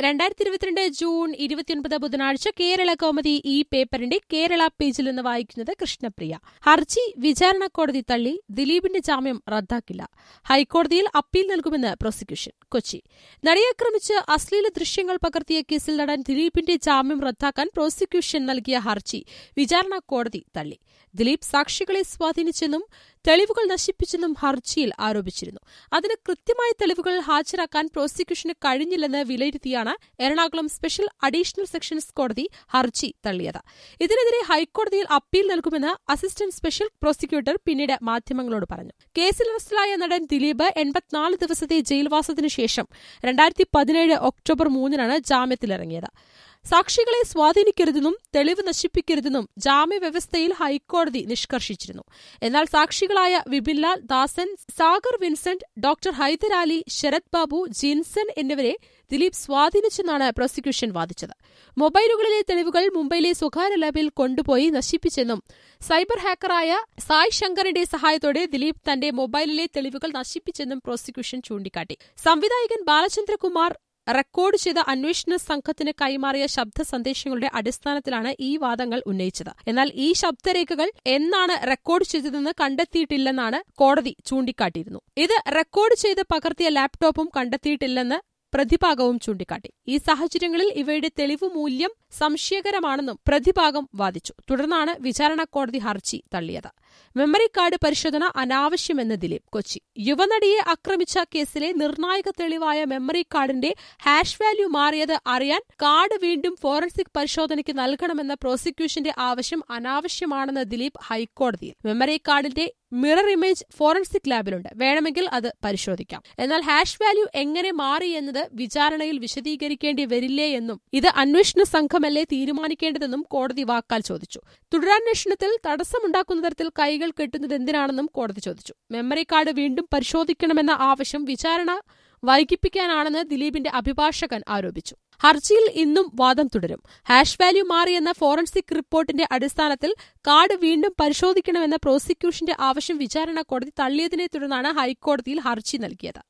രണ്ടായിരത്തി ഇരുപത്തിരണ്ട് ജൂൺ ഇരുപത്തിയൊൻപത് ബുധനാഴ്ച കേരള കൗമുദി ഈ പേപ്പറിന്റെ കേരള പേജിൽ നിന്ന് വായിക്കുന്നത് കൃഷ്ണപ്രിയ ഹർജി വിചാരണ കോടതി തള്ളി ദിലീപിന്റെ ജാമ്യം റദ്ദാക്കില്ല ഹൈക്കോടതിയിൽ അപ്പീൽ നൽകുമെന്ന് പ്രോസിക്യൂഷൻ കൊച്ചി നടിയെ ആക്രമിച്ച് അശ്ലീല ദൃശ്യങ്ങൾ പകർത്തിയ കേസിൽ നടൻ ദിലീപിന്റെ ജാമ്യം റദ്ദാക്കാൻ പ്രോസിക്യൂഷൻ നൽകിയ ഹർജി വിചാരണ കോടതി തള്ളി ദിലീപ് സാക്ഷികളെ സ്വാധീനിച്ചെന്നും തെളിവുകൾ നശിപ്പിച്ചെന്നും ഹർജിയിൽ ആരോപിച്ചിരുന്നു അതിന് കൃത്യമായ തെളിവുകൾ ഹാജരാക്കാൻ പ്രോസിക്യൂഷന് കഴിഞ്ഞില്ലെന്ന് വിലയിരുത്തിയാണ് എറണാകുളം സ്പെഷ്യൽ അഡീഷണൽ സെഷൻസ് കോടതി ഹർജി തള്ളിയത് ഇതിനെതിരെ ഹൈക്കോടതിയിൽ അപ്പീൽ നൽകുമെന്ന് അസിസ്റ്റന്റ് സ്പെഷ്യൽ പ്രോസിക്യൂട്ടർ പിന്നീട് മാധ്യമങ്ങളോട് പറഞ്ഞു കേസിൽ അറസ്റ്റിലായ നടൻ ദിലീപ് എൺപത്തിനാല് ദിവസത്തെ ജയിൽവാസത്തിനു ശേഷം രണ്ടായിരത്തി പതിനേഴ് ഒക്ടോബർ മൂന്നിനാണ് ജാമ്യത്തിലിറങ്ങിയത് സാക്ഷികളെ സ്വാധീനിക്കരുതെന്നും തെളിവ് നശിപ്പിക്കരുതെന്നും ജാമ്യവ്യവസ്ഥയിൽ ഹൈക്കോടതി നിഷ്കർഷിച്ചിരുന്നു എന്നാൽ സാക്ഷികളായ വിപിൻലാൽ ദാസൻ സാഗർ വിൻസെന്റ് ഡോക്ടർ ഹൈദരാലി ശരത് ബാബു ജിൻസൺ എന്നിവരെ ദിലീപ് സ്വാധീനിച്ചെന്നാണ് പ്രോസിക്യൂഷൻ വാദിച്ചത് മൊബൈലുകളിലെ തെളിവുകൾ മുംബൈയിലെ സ്വകാര്യ ലാബിൽ കൊണ്ടുപോയി നശിപ്പിച്ചെന്നും സൈബർ ഹാക്കറായ സായ് ശങ്കറിന്റെ സഹായത്തോടെ ദിലീപ് തന്റെ മൊബൈലിലെ തെളിവുകൾ നശിപ്പിച്ചെന്നും പ്രോസിക്യൂഷൻ ചൂണ്ടിക്കാട്ടി സംവിധായകൻ ബാലചന്ദ്രകുമാർ റെക്കോർഡ് ചെയ്ത അന്വേഷണ സംഘത്തിന് കൈമാറിയ ശബ്ദ സന്ദേശങ്ങളുടെ അടിസ്ഥാനത്തിലാണ് ഈ വാദങ്ങൾ ഉന്നയിച്ചത് എന്നാൽ ഈ ശബ്ദരേഖകൾ എന്നാണ് റെക്കോർഡ് ചെയ്തതെന്ന് കണ്ടെത്തിയിട്ടില്ലെന്നാണ് കോടതി ചൂണ്ടിക്കാട്ടിയിരുന്നു ഇത് റെക്കോർഡ് ചെയ്ത് പകർത്തിയ ലാപ്ടോപ്പും കണ്ടെത്തിയിട്ടില്ലെന്ന് പ്രതിഭാഗവും ചൂണ്ടിക്കാട്ടി ഈ സാഹചര്യങ്ങളിൽ ഇവയുടെ തെളിവ് മൂല്യം സംശയകരമാണെന്നും പ്രതിഭാഗം വാദിച്ചു തുടർന്നാണ് വിചാരണ കോടതി ഹർജി തള്ളിയത് മെമ്മറി കാർഡ് പരിശോധന അനാവശ്യമെന്ന് ദിലീപ് കൊച്ചി യുവനടിയെ ആക്രമിച്ച കേസിലെ നിർണായക തെളിവായ മെമ്മറി കാർഡിന്റെ ഹാഷ് വാല്യൂ മാറിയത് അറിയാൻ കാർഡ് വീണ്ടും ഫോറൻസിക് പരിശോധനയ്ക്ക് നൽകണമെന്ന പ്രോസിക്യൂഷന്റെ ആവശ്യം അനാവശ്യമാണെന്ന് ദിലീപ് ഹൈക്കോടതിയിൽ മെമ്മറി കാർഡിന്റെ മിറർ ഇമേജ് ഫോറൻസിക് ലാബിലുണ്ട് വേണമെങ്കിൽ അത് പരിശോധിക്കാം എന്നാൽ ഹാഷ് വാല്യൂ എങ്ങനെ മാറി എന്നത് വിചാരണയിൽ വിശദീകരിക്കേണ്ടി വരില്ലേ എന്നും ഇത് അന്വേഷണ സംഘമല്ലേ തീരുമാനിക്കേണ്ടതെന്നും കോടതി വാക്കാൽ ചോദിച്ചു തുടരന്വേഷണത്തിൽ തടസ്സമുണ്ടാക്കുന്ന തരത്തിൽ കൈകൾ കെട്ടുന്നത് എന്തിനാണെന്നും കോടതി ചോദിച്ചു മെമ്മറി കാർഡ് വീണ്ടും പരിശോധിക്കണമെന്ന ആവശ്യം വിചാരണ വൈകിപ്പിക്കാനാണെന്ന് ദിലീപിന്റെ അഭിഭാഷകൻ ആരോപിച്ചു ഹർജിയിൽ ഇന്നും വാദം തുടരും ഹാഷ് വാല്യൂ മാറിയെന്ന ഫോറൻസിക് റിപ്പോർട്ടിന്റെ അടിസ്ഥാനത്തിൽ കാർഡ് വീണ്ടും പരിശോധിക്കണമെന്ന പ്രോസിക്യൂഷന്റെ ആവശ്യം വിചാരണ കോടതി തള്ളിയതിനെ തുടർന്നാണ് ഹൈക്കോടതിയിൽ ഹർജി നൽകിയത്